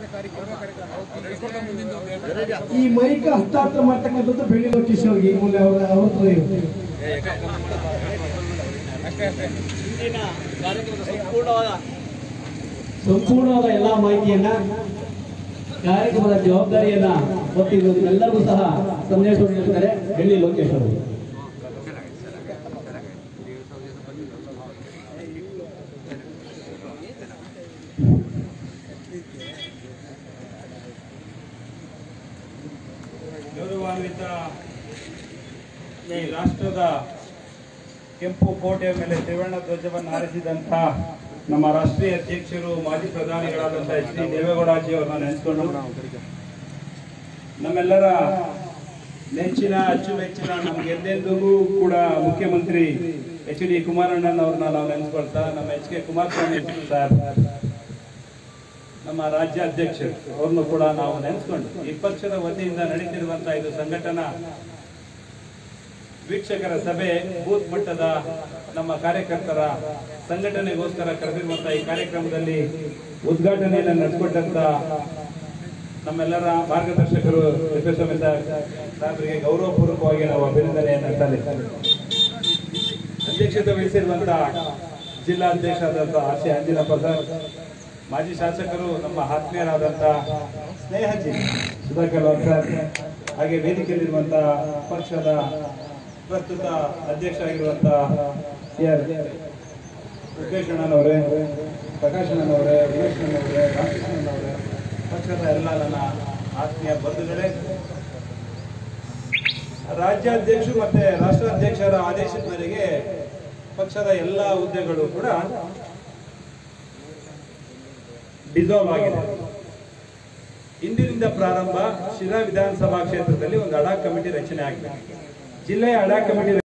ಈ ಮೈಕ್ ಹಸ್ತಾಂತರ ಮಾಡ್ತಕ್ಕಂಥದ್ದು ಬೆಳ್ಳಿ ಲೋಕೇಶ್ ಅವ್ರಿಗೆ ಈ ಮೂಲ ಅವರ ಅವ್ರ ಹತ್ರ ಇರುತ್ತೆ. ಇಂದಿನ ಕಾರ್ಯಕ್ರಮದ ಸಂಪೂರ್ಣವಾದ ಸಂಪೂರ್ಣವಾದ ಎಲ್ಲಾ ಮಾಹಿತಿಯನ್ನ ಕಾರ್ಯಕ್ರಮದ ಜವಾಬ್ದಾರಿಯನ್ನ ಹೊತ್ತಿರುವುದು ಎಲ್ಲರಿಗೂ ಸಹ ಸಂದೇಶವನ್ನು ನೀಡುತ್ತಾರೆ ಬೆಳ್ಳಿ ಲೋಕೇಶ್ ಅವರು ಗೌರವಾನ್ವಿತ ಈ ರಾಷ್ಟ್ರದ ಕೆಂಪು ಕೋಟೆಯ ಮೇಲೆ ತ್ರಿವರ್ಣ ಧ್ವಜವನ್ನು ಹಾರಿಸಿದಂತ ನಮ್ಮ ರಾಷ್ಟ್ರೀಯ ಅಧ್ಯಕ್ಷರು ಮಾಜಿ ಪ್ರಧಾನಿಗಳಾದಂಥ ಎಚ್ ಡಿ ದೇವೇಗೌಡಾಜಿ ಅವರನ್ನ ನೆನೆಸ್ಕೊಂಡು ನಮ್ಮೆಲ್ಲರ ನೆಚ್ಚಿನ ಅಚ್ಚುಮೆಚ್ಚಿನ ನಮ್ಗೆ ಎಂದೆಂದಿಗೂ ಕೂಡ ಮುಖ್ಯಮಂತ್ರಿ ಎಚ್ ಡಿ ಕುಮಾರಣ್ಣನ್ ಅವ್ರನ್ನ ನಾವು ನೆನೆಸ್ಕೊಳ್ತಾ ನಮ್ಮ ಎಚ್ ಕೆ ಕುಮಾರಸ್ವಾಮಿ ಸರ್ ನಮ್ಮ ರಾಜ್ಯ ಅಧ್ಯಕ್ಷರು ಅವ್ರನ್ನು ಕೂಡ ನಾವು ನೆನೆಸ್ಕೊಂಡು ಈ ಪಕ್ಷದ ವತಿಯಿಂದ ನಡೀತಿರುವಂತಹ ಇದು ಸಂಘಟನಾ ವೀಕ್ಷಕರ ಸಭೆ ಬೂತ್ ಮಟ್ಟದ ನಮ್ಮ ಕಾರ್ಯಕರ್ತರ ಸಂಘಟನೆಗೋಸ್ಕರ ಕರೆದಿರುವಂತಹ ಈ ಕಾರ್ಯಕ್ರಮದಲ್ಲಿ ಉದ್ಘಾಟನೆಯನ್ನು ನಡೆಸಿಕೊಟ್ಟಂತ ನಮ್ಮೆಲ್ಲರ ಮಾರ್ಗದರ್ಶಕರು ತಿಪ್ಪೇಸ್ವಾಮಿ ಸರ್ ಸಾಹೇಬರಿಗೆ ಗೌರವಪೂರ್ವಕವಾಗಿ ನಾವು ಅಭಿನಂದನೆಯನ್ನು ಸಲ್ಲಿಸ್ತೇವೆ ಅಧ್ಯಕ್ಷತೆ ವಹಿಸಿರುವಂತಹ ಜಿಲ್ಲಾಧ್ಯಕ್ಷರಾದಂತಹ ಆರ್ ಸಿ ಅಂಜಿನಪ್ಪ ಸರ್ ಮಾಜಿ ಶಾಸಕರು ನಮ್ಮ ಆತ್ಮೀಯರಾದಂಥ ಸ್ನೇಹಜಿ ಸುಧಾಕರ್ ರಾವ್ ಸರ್ ಹಾಗೆ ವೇದಿಕೆಯಲ್ಲಿರುವಂತಹ ಪಕ್ಷದ ಪ್ರಸ್ತುತ ಅಧ್ಯಕ್ಷ ಆಗಿರುವಂತಹ ಸಿ ಆರ್ ಮುಖೇಶ್ ಅಣ್ಣನವರೇ ಪ್ರಕಾಶ್ ಅಣ್ಣನವರೇ ಉಮೇಶ್ ಅಣ್ಣನವರೇ ರಾಮಕೃಷ್ಣನವರೇ ಪಕ್ಷದ ಎಲ್ಲ ನನ್ನ ಆತ್ಮೀಯ ಬಂಧುಗಳೇ ರಾಜ್ಯಾಧ್ಯಕ್ಷರು ಮತ್ತೆ ರಾಷ್ಟ್ರಾಧ್ಯಕ್ಷರ ಆದೇಶದ ಮೇರೆಗೆ ಪಕ್ಷದ ಎಲ್ಲ ಹುದ್ದೆಗಳು ಕೂಡ ಡಿಸಾಲ್ವ್ ಆಗಿದೆ ಇಂದಿನಿಂದ ಪ್ರಾರಂಭ ಶಿರಾ ವಿಧಾನಸಭಾ ಕ್ಷೇತ್ರದಲ್ಲಿ ಒಂದು ಅಡಾ ಕಮಿಟಿ ರಚನೆ ಆಗಿದೆ ಜಿಲ್ಲೆಯ ಅಡಾ ಕಮಿಟಿ